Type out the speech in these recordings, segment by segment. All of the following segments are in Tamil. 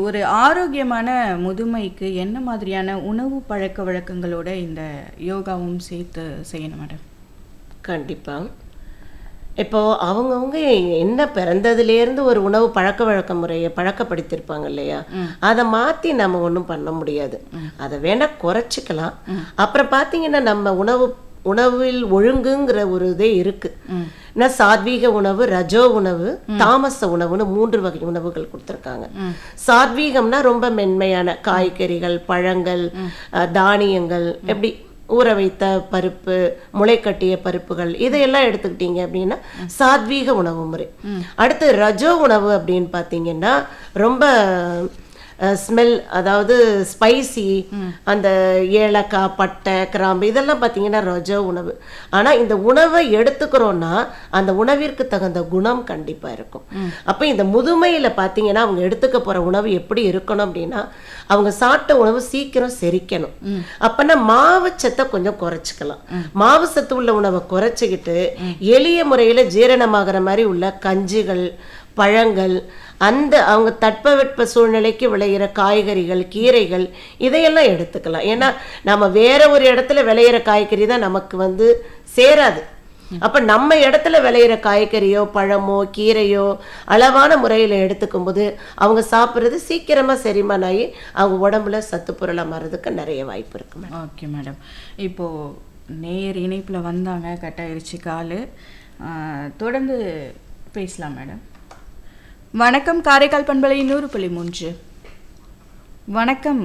ஒரு ஆரோக்கியமான முதுமைக்கு என்ன மாதிரியான உணவு பழக்க வழக்கங்களோட இந்த யோகாவும் சேர்த்து செய்யணும் மேடம் கண்டிப்பாக இப்போ அவங்கவுங்க என்ன பிறந்ததுலேருந்து ஒரு உணவு பழக்க வழக்க முறையை பழக்கப்படுத்தியிருப்பாங்க இல்லையா அதை மாற்றி நம்ம ஒன்றும் பண்ண முடியாது அதை வேணால் குறைச்சிக்கலாம் அப்புறம் பார்த்தீங்கன்னா நம்ம உணவு உணவில் ஒழுங்குங்கிற ஒரு இதே இருக்கு நான் சாத்வீக உணவு ரஜோ உணவு தாமச உணவுன்னு மூன்று வகை உணவுகள் கொடுத்துருக்காங்க சாத்வீகம்னா ரொம்ப மென்மையான காய்கறிகள் பழங்கள் அஹ், தானியங்கள் எப்படி ஊற வைத்த பருப்பு முளைக்கட்டிய பருப்புகள் இதையெல்லாம் எடுத்துக்கிட்டீங்க அப்படின்னா சாத்வீக உணவு முறை அடுத்து ரஜோ உணவு அப்படின்னு பார்த்தீங்கன்னா ரொம்ப ஸ்மெல் அதாவது ஸ்பைசி அந்த ஏலக்காய் பட்டை கிராம்பு இதெல்லாம் பார்த்தீங்கன்னா ரஜோ உணவு ஆனால் இந்த உணவை எடுத்துக்கிறோன்னா அந்த உணவிற்கு தகுந்த குணம் கண்டிப்பாக இருக்கும் அப்போ இந்த முதுமையில் பார்த்தீங்கன்னா அவங்க எடுத்துக்க போகிற உணவு எப்படி இருக்கணும் அப்படின்னா அவங்க சாப்பிட்ட உணவு சீக்கிரம் செரிக்கணும் அப்போனா மாவு சத்தை கொஞ்சம் குறைச்சிக்கலாம் மாவு சத்து உள்ள உணவை குறைச்சிக்கிட்டு எளிய முறையில் ஜீரணமாகிற மாதிரி உள்ள கஞ்சிகள் பழங்கள் அந்த அவங்க தட்பவெட்ப சூழ்நிலைக்கு விளையிற காய்கறிகள் கீரைகள் இதையெல்லாம் எடுத்துக்கலாம் ஏன்னா நம்ம வேற ஒரு இடத்துல விளையிற காய்கறி தான் நமக்கு வந்து சேராது அப்ப நம்ம இடத்துல விளையிற காய்கறியோ பழமோ கீரையோ அளவான முறையில் எடுத்துக்கும் போது அவங்க சாப்பிட்றது சீக்கிரமா செரிமானம் ஆகி அவங்க உடம்புல சத்து பொருளா மாறதுக்கு நிறைய வாய்ப்பு இருக்கு மேடம் ஓகே மேடம் இப்போது நேர் இணைப்பில் வந்தாங்க கட் ஆயிருச்சு காலு ஆ, தொடர்ந்து பேசலாம் மேடம் வணக்கம் காரைக்கால் பண்பலை நூறு புள்ளி மூன்று வணக்கம்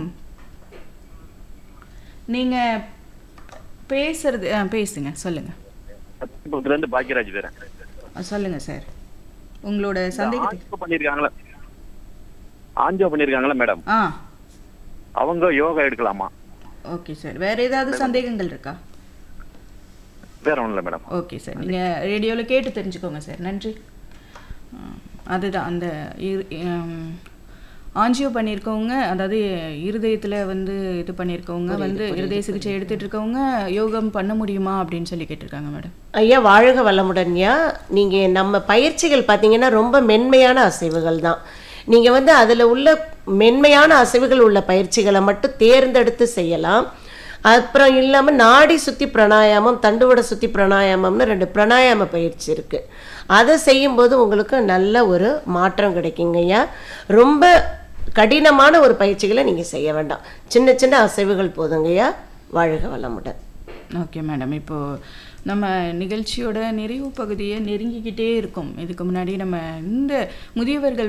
நீங்கள் பேசுறது ஆ, பேசுங்க சொல்லுங்கள் பத்திரத்துல இருந்து பாக்கியராஜ் பேரன் சொல்லுங்கள் சார் உங்களோட சந்தேகத்தை ஆஞ்சோ பண்ணிருக்காங்களா ஆஞ்சோ பண்ணிருக்காங்களா மேடம் ஆ அவங்க யோகா எடுக்கலாமா ஓகே சார் வேற ஏதாவது சந்தேகங்கள் இருக்கா வேற ஒண்ணும் இல்லை மேடம் ஓகே சார் நீங்கள் ரேடியோவில் கேட்டு தெரிஞ்சுக்கோங்க சார் நன்றி ஆ, அதுதான் அந்த இரு- ஆம், ஆஞ்சியோ பண்ணியிருக்கவங்க அதாவது இருதயத்தில் வந்து இது பண்ணியிருக்கவங்க வந்து இருதய சிகிச்சை எடுத்துட்டு இருக்கவங்க யோகம் பண்ண முடியுமா அப்படின்னு சொல்லி கேட்டிருக்காங்க மேடம் ஐயா வாழ்க வளமுடன்யா நீங்க நம்ம பயிற்சிகள் பார்த்தீங்கன்னா ரொம்ப மென்மையான அசைவுகள் தான் நீங்க வந்து அதுல உள்ள மென்மையான அசைவுகள் உள்ள பயிற்சிகளை மட்டும் தேர்ந்தெடுத்து செய்யலாம் அப்புறம் இல்லாம நாடி சுத்தி பிராணாயாமம் தண்டுவட சுத்தி பிராணாயாமம்னு ரெண்டு பிராணாயாம பயிற்சி இருக்கு அதை செய்யும்போது உங்களுக்கு நல்ல ஒரு மாற்றம் கிடைக்குங்க ஐயா ரொம்ப கடினமான ஒரு பயிற்சிகளை நீங்க செய்ய வேண்டாம் சின்ன சின்ன அசைவுகள் போதுங்கய்யா வாழ்க வளமுடன் ஓகே மேடம் இப்போது நம்ம நிகழ்ச்சியோட நிறைவு பகுதியை நெருங்கிக்கிட்டே இருக்கோம் இதுக்கு முன்னாடி நம்ம இந்த முதியவர்கள்